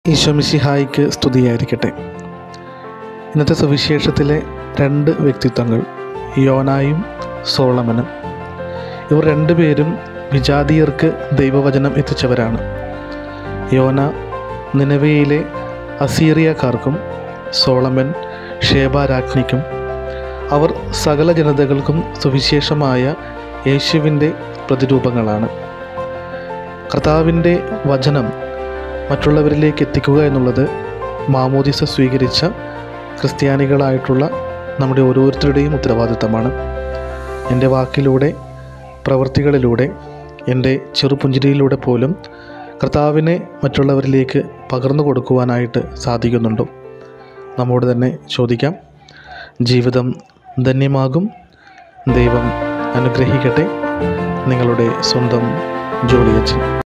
ഈശോമിശിഹായിക്ക് സ്തുതിയായിരിക്കട്ടെ ഇന്നത്തെ സുവിശേഷത്തിലെ രണ്ട് വ്യക്തിത്വങ്ങൾ യോനായും സോളമനും ഇവർ രണ്ടുപേരും വിജാതീയർക്ക് ദൈവവചനം എത്തിച്ചവരാണ് യോന നിലവയിലെ അസീറിയക്കാർക്കും സോളമൻ ഷേബാരാജ്ഞിക്കും അവർ സകല ജനതകൾക്കും സുവിശേഷമായ യേശുവിൻ്റെ പ്രതിരൂപങ്ങളാണ് കർത്താവിൻ്റെ വചനം മറ്റുള്ളവരിലേക്ക് എത്തിക്കുക എന്നുള്ളത് മാമോദിസ സ്വീകരിച്ച ക്രിസ്ത്യാനികളായിട്ടുള്ള നമ്മുടെ ഓരോരുത്തരുടെയും ഉത്തരവാദിത്തമാണ് എൻ്റെ വാക്കിലൂടെ പ്രവൃത്തികളിലൂടെ എൻ്റെ ചെറുപുഞ്ചിരിയിലൂടെ പോലും കർത്താവിനെ മറ്റുള്ളവരിലേക്ക് പകർന്നു കൊടുക്കുവാനായിട്ട് സാധിക്കുന്നുണ്ടോ നമ്മോട് തന്നെ ചോദിക്കാം ജീവിതം ധന്യമാകും ദൈവം അനുഗ്രഹിക്കട്ടെ നിങ്ങളുടെ സ്വന്തം ജോലിയച്ചൻ